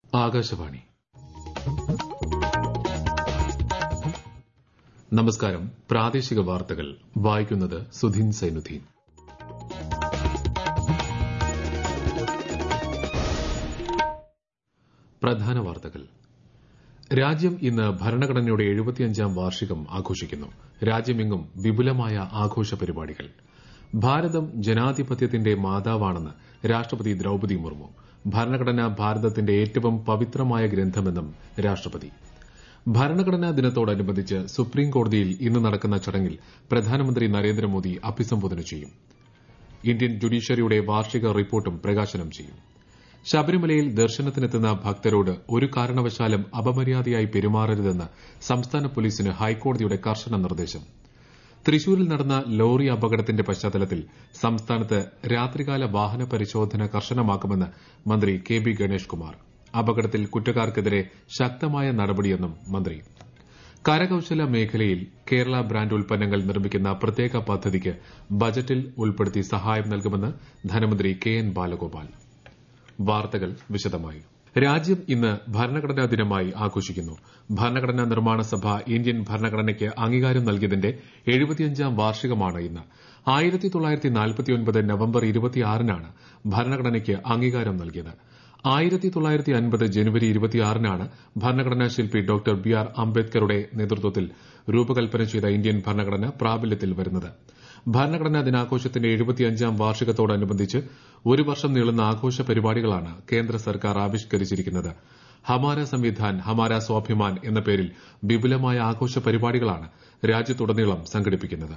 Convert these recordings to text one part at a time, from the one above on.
ആകാശവാണി നമസ്കാരം പ്രാദേശിക വാർത്തകൾ വായിക്കുന്നത് സുധീൻ സൈനുദ്ദീൻ പ്രധാന വാർത്തകൾ രാജ്യം ഇന്ന് ഭരണഘടനയുടെ എഴുപത്തിയഞ്ചാം വാർഷികം ആഘോഷിക്കുന്നു രാജ്യമെങ്ങും വിപുലമായ ആഘോഷ പരിപാടികൾ ഭാരതം ജനാധിപത്യത്തിന്റെ മാതാവാണെന്ന് രാഷ്ട്രപതി ദ്രൌപതി മുർമു ഭരണഘടന ഭാരതത്തിന്റെ ഏറ്റവും പവിത്രമായ ഗ്രന്ഥമെന്നും രാഷ്ട്രപതി ഭരണഘടനാ ദിനത്തോടനുബന്ധിച്ച് സുപ്രീം കോടതിയിൽ ഇന്ന് നടക്കുന്ന ചടങ്ങിൽ പ്രധാനമന്ത്രി നരേന്ദ്രമോദി അഭിസംബോധന ചെയ്യും ഇന്ത്യൻ ജുഡീഷ്യറിയുടെ വാർഷിക റിപ്പോർട്ടും പ്രകാശനം ചെയ്യും ശബരിമലയിൽ ദർശനത്തിനെത്തുന്ന ഭക്തരോട് ഒരു കാരണവശാലും അപമര്യാദയായി പെരുമാറരുതെന്ന് സംസ്ഥാന പോലീസിന് ഹൈക്കോടതിയുടെ കർശന നിർദ്ദേശം തൃശൂരിൽ നടന്ന ലോറി അപകടത്തിന്റെ പശ്ചാത്തലത്തിൽ സംസ്ഥാനത്ത് രാത്രികാല വാഹന പരിശോധന കർശനമാക്കുമെന്ന് മന്ത്രി കെ ബി ഗണേഷ് കുമാർ അപകടത്തിൽ കുറ്റക്കാർക്കെതിരെ ശക്തമായ നടപടിയെന്നും മന്ത്രി കരകൌശല മേഖലയിൽ കേരള ബ്രാൻഡ് ഉൽപ്പന്നങ്ങൾ നിർമ്മിക്കുന്ന പ്രത്യേക പദ്ധതിക്ക് ബജറ്റിൽ ഉൾപ്പെടുത്തി സഹായം നൽകുമെന്ന് ധനമന്ത്രി കെ എൻ ബാലഗോപാൽ വാർത്തകൾ വിശദമായി രാജ്യം ഇന്ന് ഭരണഘടനാ ദിനമായി ആഘോഷിക്കുന്നു ഭരണഘടനാ നിർമ്മാണ സഭ ഇന്ത്യൻ ഭരണഘടനയ്ക്ക് അംഗീകാരം നൽകിയതിന്റെ എഴുപത്തിയഞ്ചാം വാർഷികമാണ് ഇന്ന് ആയിരത്തി തൊള്ളായിരത്തി നാൽപ്പത്തിയൊൻപത് നവംബർ ഇരുപത്തിയാറിനാണ് ഭരണഘടനയ്ക്ക് അംഗീകാരം നൽകിയത് ആയിരത്തി തൊള്ളായിരത്തി അൻപത് ജനുവരി ഇരുപത്തിയാറിനാണ് ഭരണഘടനാ ശില്പി ഡോക്ടർ ബി ആർ അംബേദ്കറുടെ നേതൃത്വത്തിൽ രൂപകൽപ്പന ചെയ്ത ഇന്ത്യൻ ഭരണഘടന പ്രാബല്യത്തിൽ വരുന്നത് ഭരണഘടനാ ദിനാഘോഷത്തിന്റെ എഴുപത്തിയഞ്ചാം വാർഷികത്തോടനുബന്ധിച്ച് ഒരു വർഷം നീളുന്ന ആഘോഷ പരിപാടികളാണ് കേന്ദ്ര സർക്കാർ ആവിഷ്കരിച്ചിരിക്കുന്നത് ഹമാര സംവിധാൻ ഹമാര സ്വാഭിമാൻ എന്ന പേരിൽ വിപുലമായ ആഘോഷ പരിപാടികളാണ് രാജ്യത്തുടനീളം സംഘടിപ്പിക്കുന്നത്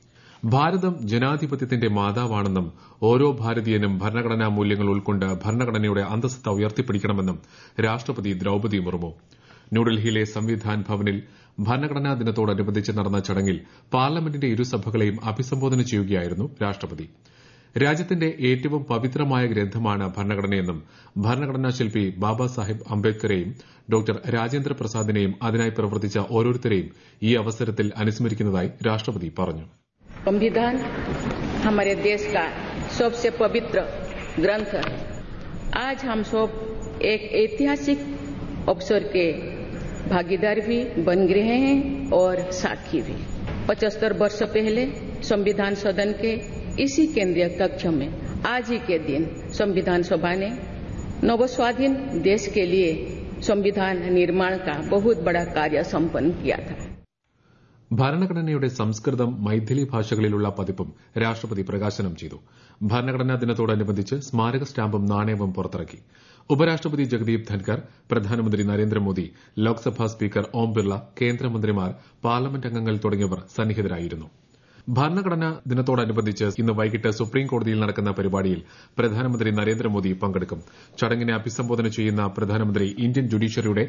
ഭാരതം ജനാധിപത്യത്തിന്റെ മാതാവാണെന്നും ഓരോ ഭാരതീയനും ഭരണഘടനാ മൂല്യങ്ങൾ ഉൾക്കൊണ്ട് ഭരണഘടനയുടെ അന്തസ്ഥ ഉയർത്തിപ്പിടിക്കണമെന്നും രാഷ്ട്രപതി ദ്രൌപതി മുർമു ന്യൂഡൽഹിയിലെ സംവിധാൻ ഭവനിൽ ഭരണഘടനാ ദിനത്തോടനുബന്ധിച്ച് നടന്ന ചടങ്ങിൽ പാർലമെന്റിന്റെ ഇരുസഭകളെയും അഭിസംബോധന ചെയ്യുകയായിരുന്നു രാഷ്ട്രപതി രാജ്യത്തിന്റെ ഏറ്റവും പവിത്രമായ ഗ്രന്ഥമാണ് ഭരണഘടനയെന്നും ഭരണഘടനാ ശില്പി ബാബാ സാഹിബ് അംബേദ്കറെയും ഡോക്ടർ രാജേന്ദ്ര പ്രസാദിനെയും അതിനായി പ്രവർത്തിച്ച ഓരോരുത്തരെയും ഈ അവസരത്തിൽ അനുസ്മരിക്കുന്നതായി രാഷ്ട്രപതി പറഞ്ഞു संविधान हमारे देश का सबसे पवित्र ग्रंथ है आज हम सब एक ऐतिहासिक अवसर के भागीदार भी बन रहे हैं और साक्षी भी पचहत्तर वर्ष पहले संविधान सदन के इसी केंद्रीय कक्ष में आज ही के दिन संविधान सभा ने नवस्वाधीन देश के लिए संविधान निर्माण का बहुत बड़ा कार्य संपन्न किया था ഭരണഘടനയുടെ സംസ്കൃതം മൈഥിലി ഭാഷകളിലുള്ള പതിപ്പും രാഷ്ട്രപതി പ്രകാശനം ചെയ്തു ഭരണഘടനാ ദിനത്തോടനുബന്ധിച്ച് സ്മാരക സ്റ്റാമ്പും നാണയവും പുറത്തിറക്കി ഉപരാഷ്ട്രപതി ജഗദീപ് ധൻകർ പ്രധാനമന്ത്രി നരേന്ദ്രമോദി ലോക്സഭാ സ്പീക്കർ ഓം ബിർള കേന്ദ്രമന്ത്രിമാർ പാർലമെന്റ് അംഗങ്ങൾ തുടങ്ങിയവർ സന്നിഹിതരായിരുന്നു ഭരണഘടനാ ദിനത്തോടനുബന്ധിച്ച് ഇന്ന് വൈകിട്ട് സുപ്രീം കോടതിയിൽ നടക്കുന്ന പരിപാടിയിൽ പ്രധാനമന്ത്രി നരേന്ദ്രമോദി പങ്കെടുക്കും ചടങ്ങിനെ അഭിസംബോധന ചെയ്യുന്ന പ്രധാനമന്ത്രി ഇന്ത്യൻ ജുഡീഷ്യറിയുടെ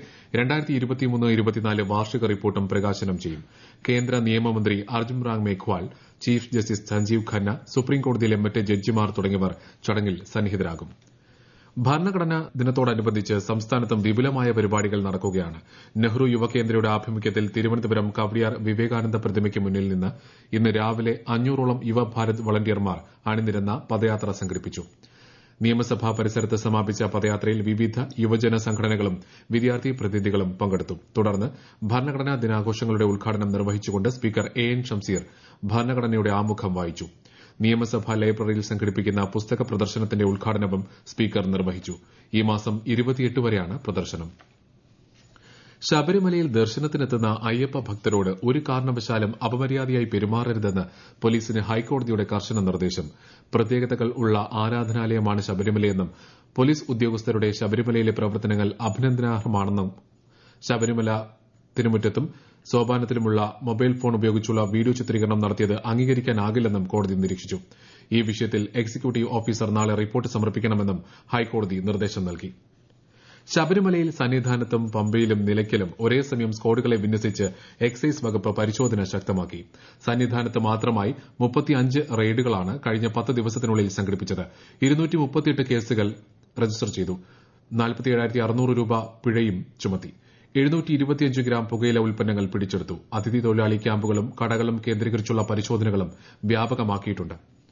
വാർഷിക റിപ്പോർട്ടും പ്രകാശനം ചെയ്യും കേന്ദ്ര നിയമമന്ത്രി Arjun Ram Meghwal chief justice Sanjiv Khanna supreme കോടതിയിലെ മറ്റ് ജഡ്ജിമാർ തുടങ്ങിയവർ ചടങ്ങിൽ സന്നിഹിതരാകും ഭരണഘടനാ ദിനത്തോടനുബന്ധിച്ച് സംസ്ഥാനത്തും വിപുലമായ പരിപാടികൾ നടക്കുകയാണ് നെഹ്റു യുവകേന്ദ്രയുടെ ആഭിമുഖ്യത്തിൽ തിരുവനന്തപുരം കവടിയാർ വിവേകാനന്ദ പ്രതിമയ്ക്ക് മുന്നിൽ നിന്ന് ഇന്ന് രാവിലെ അഞ്ഞൂറോളം യുവഭാരത് വളണ്ടിയർമാർ അണിനിരന്ന പദയാത്ര സംഘടിപ്പിച്ചു നിയമസഭാ പരിസരത്ത് സമാപിച്ച പദയാത്രയിൽ വിവിധ യുവജന സംഘടനകളും വിദ്യാർത്ഥി പ്രതിനിധികളും പങ്കെടുത്തു തുടർന്ന് ഭരണഘടനാ ദിനാഘോഷങ്ങളുടെ ഉദ്ഘാടനം നിർവഹിച്ചുകൊണ്ട് സ്പീക്കർ എ എൻ ഷംസീർ ഭരണഘടനയുടെ ആമുഖം വായിച്ചു നിയമസഭാ ലൈബ്രറിയിൽ സംഘടിപ്പിക്കുന്ന പുസ്തക പ്രദർശനത്തിന്റെ ഉദ്ഘാടനവും സ്പീക്കർ നിർവഹിച്ചു ഈ മാസം വരെയാണ് പ്രദർശനം ശബരിമലയിൽ ദർശനത്തിനെത്തുന്ന അയ്യപ്പ ഭക്തരോട് ഒരു കാരണവശാലും അപമര്യാദയായി പെരുമാറരുതെന്ന് പോലീസിന് ഹൈക്കോടതിയുടെ കർശന നിർദ്ദേശം പ്രത്യേകതകൾ ഉള്ള ആരാധനാലയമാണ് ശബരിമലയെന്നും പോലീസ് ഉദ്യോഗസ്ഥരുടെ ശബരിമലയിലെ പ്രവർത്തനങ്ങൾ അഭിനന്ദനാർഹമാണെന്നും ശബരിമല തിരുമുറ്റത്തും സോപാനത്തിലുമുള്ള മൊബൈൽ ഫോൺ ഉപയോഗിച്ചുള്ള വീഡിയോ ചിത്രീകരണം നടത്തിയത് അംഗീകരിക്കാനാകില്ലെന്നും കോടതി നിരീക്ഷിച്ചു ഈ വിഷയത്തിൽ എക്സിക്യൂട്ടീവ് ഓഫീസർ നാളെ റിപ്പോർട്ട് സമർപ്പിക്കണമെന്നും ഹൈക്കോടതി നിർദ്ദേശം നൽകി ശബരിമലയിൽ സന്നിധാനത്തും പമ്പയിലും നിലയ്ക്കലും ഒരേ സമയം സ്ക്വാഡുകളെ വിന്യസിച്ച് എക്സൈസ് വകുപ്പ് പരിശോധന ശക്തമാക്കി സന്നിധാനത്ത് മാത്രമായി മുപ്പത്തിയഞ്ച് റെയ്ഡുകളാണ് കഴിഞ്ഞ പത്ത് ദിവസത്തിനുള്ളിൽ സംഘടിപ്പിച്ചത് കേസുകൾ രജിസ്റ്റർ ചെയ്തു രൂപ പിഴയും ചുമത്തി ഗ്രാം പുകയില ഉൽപ്പന്നങ്ങൾ പിടിച്ചെടുത്തു അതിഥി തൊഴിലാളി ക്യാമ്പുകളും കടകളും കേന്ദ്രീകരിച്ചുള്ള പരിശോധനകളും വ്യാപകമാക്കിയിട്ടുണ്ട്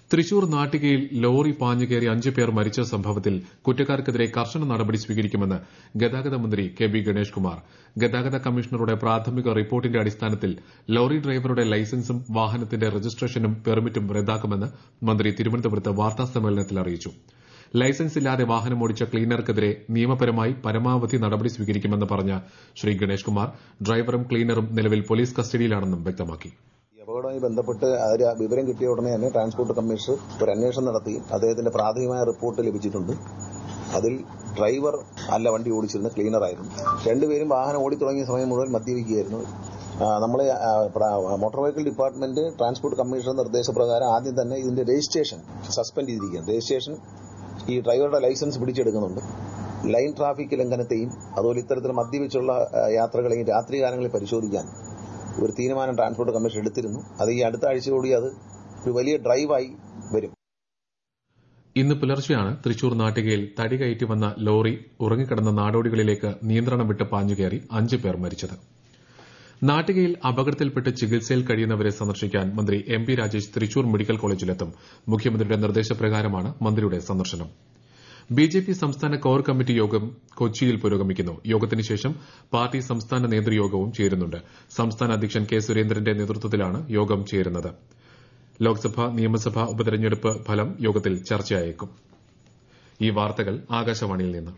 തൃശൂർ നാട്ടികയിൽ ലോറി പാഞ്ഞുകയറി അഞ്ചു പേർ മരിച്ച സംഭവത്തിൽ കുറ്റക്കാർക്കെതിരെ കർശന നടപടി സ്വീകരിക്കുമെന്ന് ഗതാഗത മന്ത്രി കെ ബി ഗണേഷ് കുമാർ ഗതാഗത കമ്മീഷണറുടെ പ്രാഥമിക റിപ്പോർട്ടിന്റെ അടിസ്ഥാനത്തിൽ ലോറി ഡ്രൈവറുടെ ലൈസൻസും വാഹനത്തിന്റെ രജിസ്ട്രേഷനും പെർമിറ്റും റദ്ദാക്കുമെന്ന് മന്ത്രി തിരുവനന്തപുരത്ത് വാർത്താസമ്മേളനത്തിൽ അറിയിച്ചു ലൈസൻസ് ഇല്ലാതെ വാഹനമോടിച്ച ക്ലീനർക്കെതിരെ നിയമപരമായി പരമാവധി നടപടി സ്വീകരിക്കുമെന്ന് പറഞ്ഞ ശ്രീ ഗണേഷ് കുമാർ ഡ്രൈവറും ക്ലീനറും നിലവിൽ പോലീസ് കസ്റ്റഡിയിലാണെന്നും വ്യക്തമാക്കി ഈ അപകടവുമായി ബന്ധപ്പെട്ട് അതിൽ വിവരം കിട്ടിയ ഉടനെ തന്നെ ട്രാൻസ്പോർട്ട് കമ്മീഷണർ ഒരു അന്വേഷണം നടത്തി അദ്ദേഹത്തിന്റെ പ്രാഥമികമായ റിപ്പോർട്ട് ലഭിച്ചിട്ടുണ്ട് അതിൽ ഡ്രൈവർ അല്ല വണ്ടി ഓടിച്ചിരുന്ന ക്ലീനറായിരുന്നു രണ്ടുപേരും വാഹനം ഓടി തുടങ്ങിയ സമയം മുഴുവൻ മദ്യപിക്കുകയായിരുന്നു നമ്മൾ motor vehicle department transport commissioner നിർദ്ദേശപ്രകാരം ആദ്യം തന്നെ ഇതിന്റെ രജിസ്ട്രേഷൻ സസ്പെൻഡ് ചെയ്തിരിക്കുകയാണ് രജിസ്ട്രേഷൻ ഈ ഡ്രൈവറുടെ ലൈസൻസ് പിടിച്ചെടുക്കുന്നുണ്ട് ലൈൻ ട്രാഫിക് ലംഘനത്തെയും അതുപോലെ ഇത്തരത്തിൽ മദ്യപിച്ചുള്ള യാത്രകളെയും രാത്രികാലങ്ങളിൽ പരിശോധിക്കാൻ ഒരു തീരുമാനം ട്രാൻസ്പോർട്ട് കമ്മീഷൻ എടുത്തിരുന്നു അത് ഈ അടുത്ത ആഴ്ചയോടെ അത് ഒരു വലിയ ഡ്രൈവായി വരും ഇന്ന് പുലർച്ചെയാണ് തൃശൂർ നാട്ടികയിൽ തടി കയറ്റി വന്ന ലോറി ഉറങ്ങിക്കിടന്ന നാടോടികളിലേക്ക് നിയന്ത്രണം വിട്ട് പാഞ്ഞുകയറി അഞ്ചു പേർ മരിച്ചത് നാട്ടികയിൽ അപകടത്തിൽപ്പെട്ട് ചികിത്സയിൽ കഴിയുന്നവരെ സന്ദർശിക്കാൻ മന്ത്രി M P Rajesh Thrissur medical കോളേജിലെത്തും മുഖ്യമന്ത്രിയുടെ നിർദ്ദേശപ്രകാരമാണ് മന്ത്രിയുടെ സന്ദർശനം ബിജെപി സംസ്ഥാന കോർ കമ്മിറ്റി യോഗം കൊച്ചിയിൽ പുരോഗമിക്കുന്നു യോഗത്തിന് ശേഷം പാർട്ടി സംസ്ഥാന നേതൃയോഗവും ചേരുന്നുണ്ട് സംസ്ഥാന അധ്യക്ഷൻ കെ സുരേന്ദ്രന്റെ നേതൃത്വത്തിലാണ് യോഗം ചേരുന്നത് ലോക്സഭ നിയമസഭാ ഉപതെരഞ്ഞെടുപ്പ് ഫലം യോഗത്തിൽ ചർച്ചയായേക്കും ഈ വാർത്തകൾ ആകാശവാണിയിൽ നിന്ന്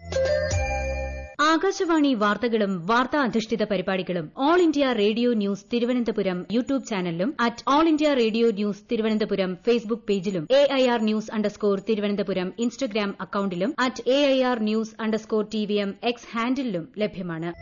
ആകാശവാണി വാർത്തകളും വാർത്താ അധിഷ്ഠിത പരിപാടികളും all India radio news Thiruvananthapuram YouTube ചാനലിലും at all India radio news Thiruvananthapuram Facebook പേജിലും A I R news underscore Thiruvananthapuram Instagram അക്കൌണ്ടിലും at A I R news underscore T V M X ഹാൻഡിലും ലഭ്യമാണ്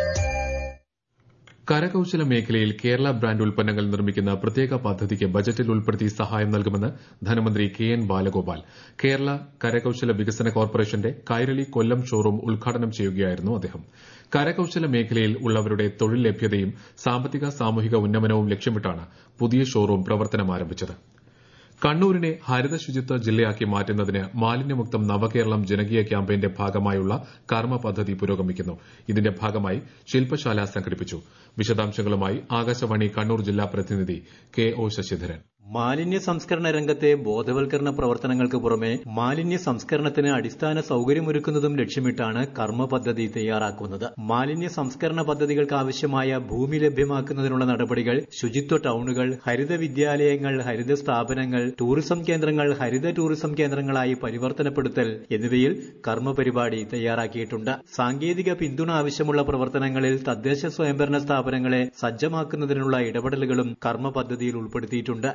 കരകൌശല മേഖലയിൽ കേരള ബ്രാൻഡ് ഉൽപ്പന്നങ്ങൾ നിർമ്മിക്കുന്ന പ്രത്യേക പദ്ധതിക്ക് ബജറ്റിൽ ഉൾപ്പെടുത്തി സഹായം നൽകുമെന്ന് ധനമന്ത്രി കെ എൻ ബാലഗോപാൽ കേരള കരകൌശല വികസന കോർപ്പറേഷന്റെ കൈരളി കൊല്ലം ഷോറൂം ഉദ്ഘാടനം ചെയ്യുകയായിരുന്നു അദ്ദേഹം കരകൌശല മേഖലയിൽ ഉള്ളവരുടെ തൊഴിൽ ലഭ്യതയും സാമ്പത്തിക സാമൂഹിക ഉന്നമനവും ലക്ഷ്യമിട്ടാണ് പുതിയ ഷോറൂം പ്രവർത്തനം ആരംഭിച്ചത് കണ്ണൂരിനെ ഹരിത ശുചിത്വ ജില്ലയാക്കി മാറ്റുന്നതിന് മാലിന്യമുക്തം നവകേരളം ജനകീയ ക്യാമ്പയിന്റെ ഭാഗമായുള്ള കർമ്മ പദ്ധതി പുരോഗമിക്കുന്നു ഇതിന്റെ ഭാഗമായി ശില്പശാല സംഘടിപ്പിച്ചു വിശദാംശങ്ങളുമായി ആകാശവാണി കണ്ണൂർ ജില്ലാ പ്രതിനിധി കെ ഒ ശശിധരൻ മാലിന്യ സംസ്കരണ രംഗത്തെ ബോധവൽക്കരണ പ്രവർത്തനങ്ങൾക്ക് പുറമെ മാലിന്യ സംസ്കരണത്തിന് അടിസ്ഥാന സൌകര്യമൊരുക്കുന്നതും ലക്ഷ്യമിട്ടാണ് കർമ്മ പദ്ധതി തയ്യാറാക്കുന്നത് മാലിന്യ സംസ്കരണ പദ്ധതികൾക്ക് ആവശ്യമായ ഭൂമി ലഭ്യമാക്കുന്നതിനുള്ള നടപടികൾ ശുചിത്വ ടൌണുകൾ ഹരിത വിദ്യാലയങ്ങൾ ഹരിത സ്ഥാപനങ്ങൾ ടൂറിസം കേന്ദ്രങ്ങൾ ഹരിത ടൂറിസം കേന്ദ്രങ്ങളായി പരിവർത്തനപ്പെടുത്തൽ എന്നിവയിൽ കർമ്മ പരിപാടി തയ്യാറാക്കിയിട്ടുണ്ട് സാങ്കേതിക പിന്തുണ ആവശ്യമുള്ള പ്രവർത്തനങ്ങളിൽ തദ്ദേശ സ്വയംഭരണ സ്ഥാപനങ്ങളെ സജ്ജമാക്കുന്നതിനുള്ള ഇടപെടലുകളും കർമ്മ പദ്ധതിയിൽ ഉൾപ്പെടുത്തിയിട്ടുണ്ട്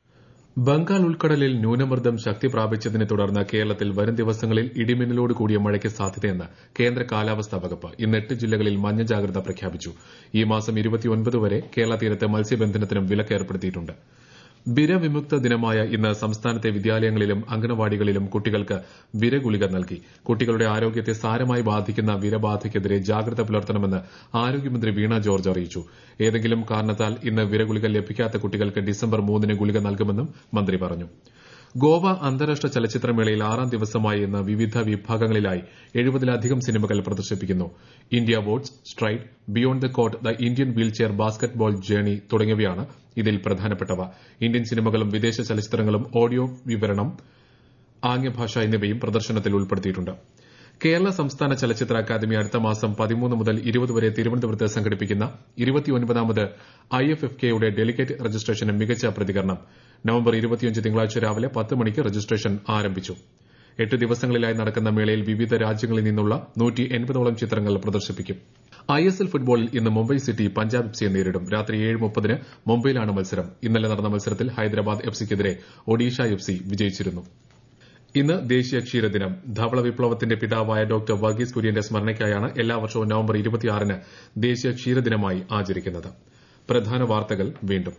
ബംഗാൾ ഉൾക്കടലിൽ ന്യൂനമർദ്ദം ശക്തി പ്രാപിച്ചതിനെ തുടർന്ന് കേരളത്തിൽ വരും ദിവസങ്ങളിൽ ഇടിമിന്നലോട് കൂടിയ മഴയ്ക്ക് സാധ്യതയെന്ന് കേന്ദ്ര കാലാവസ്ഥാ വകുപ്പ് ഇന്ന് എട്ട് ജില്ലകളിൽ മഞ്ഞ ജാഗ്രത പ്രഖ്യാപിച്ചു ഈ മാസം വരെ കേരള തീരത്ത് മത്സ്യബന്ധനത്തിനും വിലക്ക് ഏർപ്പെടുത്തിയിട്ടുണ്ട് വിരവിമുക്ത ദിനമായ ഇന്ന് സംസ്ഥാനത്തെ വിദ്യാലയങ്ങളിലും അംഗനവാടികളിലും കുട്ടികൾക്ക് വിരഗുളിക നൽകി കുട്ടികളുടെ ആരോഗ്യത്തെ സാരമായി ബാധിക്കുന്ന വിരബാധയ്ക്കെതിരെ ജാഗ്രത പുലർത്തണമെന്ന് ആരോഗ്യമന്ത്രി വീണ ജോർജ് അറിയിച്ചു ഏതെങ്കിലും കാരണത്താൽ ഇന്ന് വിരഗുളിക ലഭിക്കാത്ത കുട്ടികൾക്ക് ഡിസംബർ മൂന്നിന് ഗുളിക നൽകുമെന്നും മന്ത്രി പറഞ്ഞു ഗോവ അന്താരാഷ്ട്ര ചലച്ചിത്രമേളയിൽ ആറാം ദിവസമായി ഇന്ന് വിവിധ വിഭാഗങ്ങളിലായി എഴുപതിലധികം സിനിമകൾ പ്രദർശിപ്പിക്കുന്നു India votes stride beyond the court the Indian wheel chair basketball journey തുടങ്ങിയവയാണ് ഇതിൽ പ്രധാനപ്പെട്ടവ ഇന്ത്യൻ സിനിമകളും വിദേശ ചലച്ചിത്രങ്ങളും ഓഡിയോ വിവരണം ആംഗ്യഭാഷ എന്നിവയും പ്രദർശനത്തിൽ ഉൾപ്പെടുത്തിയിട്ടുണ്ട് കേരള സംസ്ഥാന ചലച്ചിത്ര അക്കാദമി അടുത്ത മാസം പതിമൂന്ന് മുതൽ ഇരുപത് വരെ തിരുവനന്തപുരത്ത് സംഘടിപ്പിക്കുന്ന ഇരുപത്തിയൊൻപതാമത് ഐ എഫ് എഫ് കെയുടെ ഡെലിഗേറ്റ് രജിസ്ട്രേഷന് മികച്ച പ്രതികരണം നവംബർ ഇരുപത്തിയഞ്ച് തിങ്കളാഴ്ച രാവിലെ പത്ത് മണിക്ക് രജിസ്ട്രേഷൻ ആരംഭിച്ചു എട്ട് ദിവസങ്ങളിലായി നടക്കുന്ന മേളയിൽ വിവിധ രാജ്യങ്ങളിൽ നിന്നുള്ള നൂറ്റി എൺപതോളം ചിത്രങ്ങൾ പ്രദർശിപ്പിക്കും ഐ എസ് എൽ ഫുട്ബോളിൽ ഇന്ന് മുംബൈ സിറ്റി പഞ്ചാബ് എഫ് സിയെ നേരിടും രാത്രി ഏഴ് മുപ്പതിന് മുംബൈയിലാണ് മത്സരം ഇന്നലെ നടന്ന മത്സരത്തിൽ ഹൈദരാബാദ് എഫ് സിക്കെതിരെ ഒഡീഷ എഫ് സി വിജയിച്ചിരുന്നു ഇന്ന് ദേശീയ ക്ഷീരദിനം ധവള വിപ്ലവത്തിന്റെ പിതാവായ ഡോക്ടർ വർഗീസ് കുര്യന്റെ സ്മരണയ്ക്കായാണ് എല്ലാ വർഷവും നവംബർ ഇരുപത്തിയാറിന് ദേശീയ ക്ഷീരദിനമായി ആചരിക്കുന്നത് പ്രധാന വാർത്തകൾ വീണ്ടും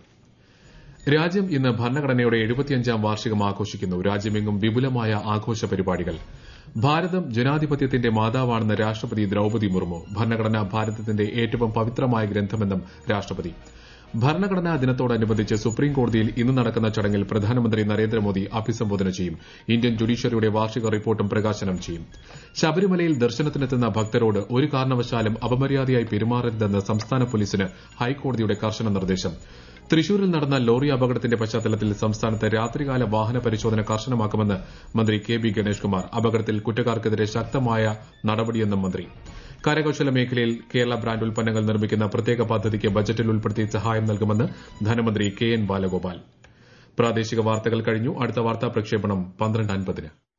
രാജ്യം ഇന്ന് ഭരണഘടനയുടെ എഴുപത്തിയഞ്ചാം വാർഷികം ആഘോഷിക്കുന്നു രാജ്യമെങ്ങും വിപുലമായ ആഘോഷ പരിപാടികൾ ഭാരതം ജനാധിപത്യത്തിന്റെ മാതാവാണെന്ന് രാഷ്ട്രപതി ദ്രൌപതി മുർമു ഭരണഘടന ഭാരതത്തിന്റെ ഏറ്റവും പവിത്രമായ ഗ്രന്ഥമെന്നും രാഷ്ട്രപതി ഭരണഘടനാ ദിനത്തോടനുബന്ധിച്ച് സുപ്രീം കോടതിയിൽ ഇന്ന് നടക്കുന്ന ചടങ്ങിൽ പ്രധാനമന്ത്രി നരേന്ദ്രമോദി അഭിസംബോധന ചെയ്യും ഇന്ത്യൻ ജുഡീഷ്യറിയുടെ വാർഷിക റിപ്പോർട്ടും പ്രകാശനം ചെയ്യും ശബരിമലയിൽ ദർശനത്തിനെത്തുന്ന ഭക്തരോട് ഒരു കാരണവശാലും അപമര്യാദയായി പെരുമാറരുതെന്ന് സംസ്ഥാന പോലീസിന് ഹൈക്കോടതിയുടെ കർശന നിർദ്ദേശം തൃശൂരിൽ നടന്ന ലോറി അപകടത്തിന്റെ പശ്ചാത്തലത്തിൽ സംസ്ഥാനത്ത് രാത്രികാല വാഹന പരിശോധന കർശനമാക്കുമെന്ന് മന്ത്രി കെ ബി ഗണേഷ് കുമാർ അപകടത്തിൽ കുറ്റക്കാർക്കെതിരെ ശക്തമായ നടപടിയെന്നും മന്ത്രി കരകൌശല മേഖലയിൽ കേരള ബ്രാൻഡ് ഉൽപ്പന്നങ്ങൾ നിർമ്മിക്കുന്ന പ്രത്യേക പദ്ധതിക്ക് ബജറ്റിൽ ഉൾപ്പെടുത്തി സഹായം നൽകുമെന്ന് ധനമന്ത്രി കെ എൻ ബാലഗോപാൽ പ്രാദേശിക വാർത്തകൾ കഴിഞ്ഞു അടുത്ത വാർത്താ പ്രക്ഷേപണം പന്ത്രണ്ട് അൻപതിന്